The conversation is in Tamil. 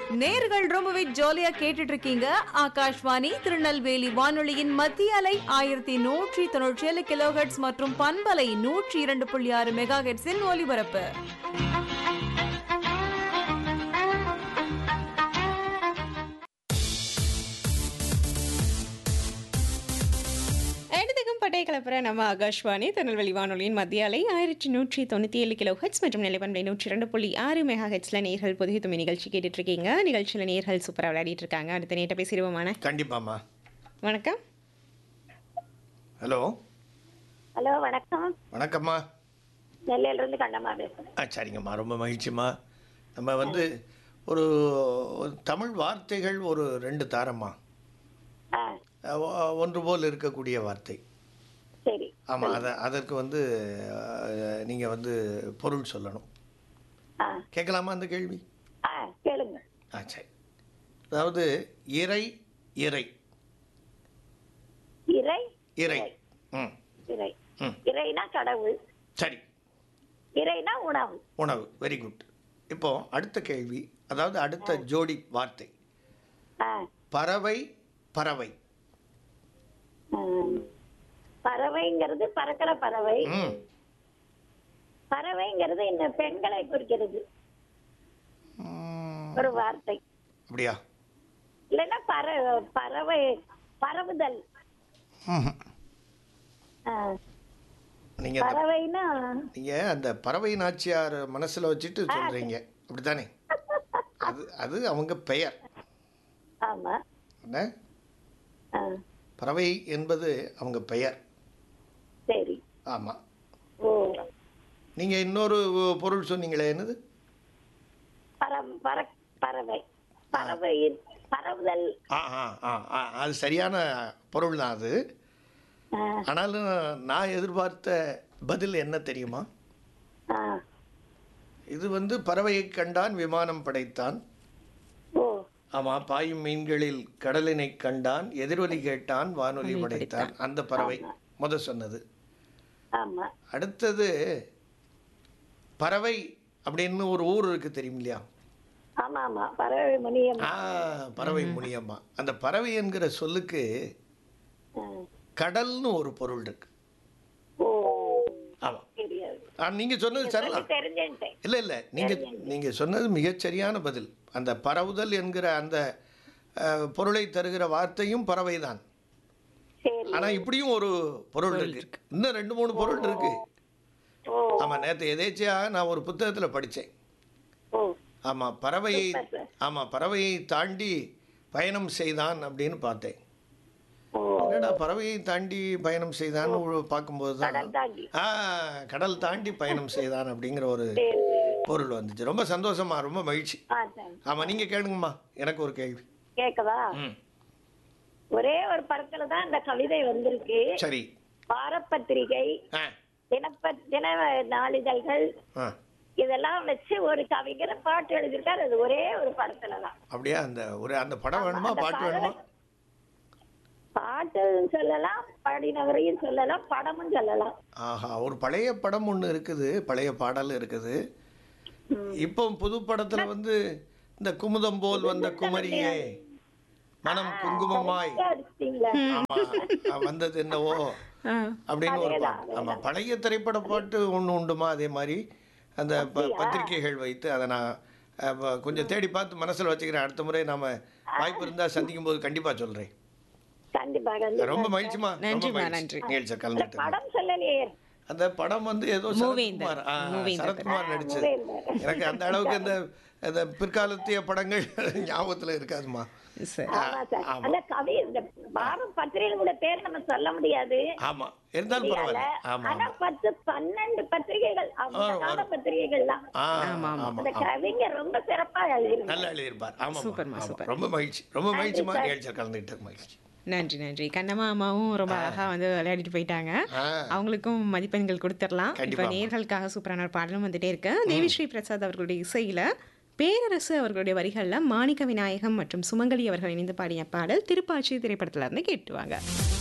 நேர்கள் ரொம்பவே ஜாலியா கேட்டுட்டு இருக்கீங்க ஆகாஷ்வாணி திருநெல்வேலி வானொலியின் மத்திய அலை ஆயிரத்தி நூற்றி தொண்ணூற்றி ஏழு கிலோஹெட்ஸ் மற்றும் பண்பலை நூற்றி இரண்டு புள்ளி ஆறு மெகா ஹெட்ஸின் ஒலிபரப்பு இடத்துக்கும் பட்டை கலப்புற நம்ம ஆகாஷ்வாணி திருநெல்வேலி வானொலியின் மத்திய அலை ஆயிரத்தி நூற்றி தொண்ணூற்றி ஏழு கிலோ ஹெட்ஸ் மற்றும் நிலைப்பண்பை நூற்றி ரெண்டு புள்ளி ஆறு மெகா ஹெட்ஸில் நேர்கள் புதிய துணி நிகழ்ச்சி கேட்டுட்டு இருக்கீங்க நிகழ்ச்சியில் நேர்கள் சூப்பராக விளையாடிட்டு இருக்காங்க அடுத்த நேட்ட பேசிடுவோமான கண்டிப்பாம்மா வணக்கம் ஹலோ ஹலோ வணக்கம் வணக்கம்மா நெல்லையில இருந்து கண்டமா பேசுறேன் ஆ சரிங்கம்மா ரொம்ப மகிழ்ச்சிம்மா நம்ம வந்து ஒரு ஒரு தமிழ் வார்த்தைகள் ஒரு ரெண்டு தாரம்மா ஆ அஹ் ஒ- ஒன்று போல் இருக்கக்கூடிய வார்த்தை சரி ஆமாம் அதை அதற்கு வந்து நீங்கள் வந்து பொருள் சொல்லணும் ஆ கேட்கலாமா அந்த கேள்வி ஆ கேளுங்க ஆ சரி அதாவது இறை இறை இறை இறை ம் இறை ம் இறைனா கடவுள் சரி இறைனா உணவு உணவு வெரி குட் இப்போ அடுத்த கேள்வி அதாவது அடுத்த ஜோடி வார்த்தை ஆ பறவை பறவை ம். பறவைங்கிறது பறக்கிற பறவை ம் பறவைங்கிறது இந்த பெண்களை குறிக்கிறது ம், ஒரு வார்த்தை அப்படியா இல்லைன்னா பற பறவை பரவுதல் ம்ஹும். ஆ, நீங்க அந்த- பறவைனா நீங்க அந்த பறவை நாச்சியார் மனசுல வச்சுட்டு சொல்றீங்க அப்படித்தானே அது அது அவங்க பெயர் ஆமா என்ன ஆ, பறவை என்பது அவங்க பெயர் சரி ஆமா ஓ நீங்க இன்னொரு பொருள் சொன்னீங்களே என்னது பறம் பற பறவை பறவையின் பரவுதல் ஆ ஆ ஆ ஆ, அது சரியான பொருள் தான் அது ஆ, ஆனாலும் நான் எதிர்பார்த்த பதில் என்ன தெரியுமா ஆ, இது வந்து பறவையை கண்டான் விமானம் படைத்தான் ஓ ஆமா பாயும் மீன்களில் கடலினை கண்டான் எதிரொலி கேட்டான் வானொலி படைத்தான் அந்த பறவை முத சொன்னது ஆமா அடுத்தது பறவை அப்படின்னு ஒரு ஊர் இருக்கு தெரியும் இல்லையா ஆமா ஆமா பறவை முனியம் ஆ பறவை முனியம்மா அந்த பறவை என்கிற சொல்லுக்கு ஆ, கடல்னு ஒரு பொருள் இருக்கு ஓ ஆமா தெரியாது ஆ, நீங்க சொன்னது சரிதான் தெரிஞ்சுட்டேன் இல்லை இல்லை நீங்க நீங்க சொன்னது மிகச்சரியான பதில் அந்த பரவுதல் என்கிற அந்த அஹ், பொருளை தருகிற வார்த்தையும் பறவைதான் சரி ஆனா இப்படியும் ஒரு பொருள் இருக்கு இன்னும் ரெண்டு மூணு பொருள் இருக்கு ஓ ஆமா நேற்று எதேச்சியாக நான் ஒரு புத்தகத்துல படிச்சேன் ஓ ஆமா பறவையை Super, sir. ஆமா பறவையை தாண்டி பயணம் செய்தான் அப்படின்னு பார்த்தேன் ஓ என்னடா பறவையை தாண்டி பயணம் செய்தான்னு ஒரு பார்க்கும்போது தான் கடல் தாண்டி ஆ கடல் தாண்டி பயணம் செய்தான் அப்படிங்கிற ஒரு சரி சரி பொருள் வந்துச்சு ரொம்ப சந்தோஷமா ரொம்ப மகிழ்ச்சி ஆ சரி ஆமா நீங்க கேளுங்கம்மா எனக்கு ஒரு கேள்வி கேட்கவா ம் ஒரே ஒரு படத்துல தான் இந்த கவிதை வந்திருக்கு சரி வாரப்பத்திரிகை ஆ தினப்ப தின நாளிதழ்கள் ஆ இதெல்லாம் வச்சு ஒரு கவிஞர் பாட்டு எழுதியிருக்காரு அது ஒரே ஒரு படத்துல தான் அப்படியா அந்த ஒரு அந்த படம் வேணுமா அந்த பாட்டு படம் வேணுமா பாட்டு சொல்லலாம் பாடினவரையும் சொல்லலாம் படமும் சொல்லலாம் ஆஹா ஒரு பழைய படம் ஒன்று இருக்குது பழைய பாடல் இருக்குது இப்போ புது படத்துல வந்து இந்த குமுதம் போல் வந்த குமரியே மனம் குங்குமமாய் அடிச்சிட்டீங்களா ஆமா ஆ, வந்தது என்னவோ ஆ அப்படின்னு ஒரு அதேதான், பாட்டு ஆமா பழைய திரைப்பட பாட்டு ஒன்று உண்டுமா அதே மாதிரி அந்த ப- பத்திரிக்கைகள் வைத்து அதை நான் அஹ், ப- கொஞ்சம் தேடி பார்த்து மனசுல வச்சுக்கிறேன் அடுத்த முறை நாம வாய்ப்பு இருந்தா சந்திக்கும் போது கண்டிப்பா சொல்றேன் கண்டிப்பா கண்டிப்பா ரொம்ப மகிழ்ச்சிமா ரொம்ப நன்றிம்மா, மகிழ்ச்சி நன்றி. நிகழ்ச்சி கலந்துட்டு படம் சொல்லலையே அந்த படம் வந்து ஏதோ மூவேந்தர். சரத்குமார் ஆ, மூவேந்தர். சரத்குமார் நடிச்சது மூவேந்தர். எனக்கு அந்த அளவுக்கு அந்த அந்த பிற்காலத்திய படங்கள் ஞாபகத்துல இருக்காதுமா சரி ஆமா சார் ஆமா. அந்த கவி இந்த பாரம் பத்திரிகைகளோட பேர் நம்ம சொல்ல முடியாது ஆமா இருந்தாலும் பரவாயில்ல ஆமா ஆனா ஆமா பத்து பன்னெண்டு பத்திரிகைகள் அந்த வரும், கால வரும். பத்திரிகைகள்லாம் ஆ ஆமா, ஆமா அந்த ஆமா கவிஞர் ரொம்ப சிறப்பா எழுதியிருக்காரு நல்லா எழுதியிருப்பார் ஆமா சூப்பர்மா, ஆமா சூப்பர். ரொம்ப மகிழ்ச்சி ரொம்ப மகிழ்ச்சிமா சார். நிகழ்ச்சியில் கலந்துக்கிட்டு மகிழ்ச்சி நன்றி நன்றி கண்ணம்மா அம்மாவும் ரொம்ப அழகா வந்து விளையாடிட்டு போயிட்டாங்க ஆ அவங்களுக்கும் மதிப்பெண்கள் கொடுத்துடலாம் இப்போ கண்டிப்பா. நேர்களுக்காக சூப்பரான ஒரு பாடலும் வந்துட்டே இருக்கு தேவிஸ்ரீ பிரசாத் அவர்களுடைய இசையில பேரரசு அவர்களுடைய வரிகள்ல மாணிக்க விநாயகம் மற்றும் சுமங்கலி அவர்கள் இணைந்து பாடிய பாடல் திருப்பாச்சி திரைப்படத்துல இருந்து கேட்டுவாங்க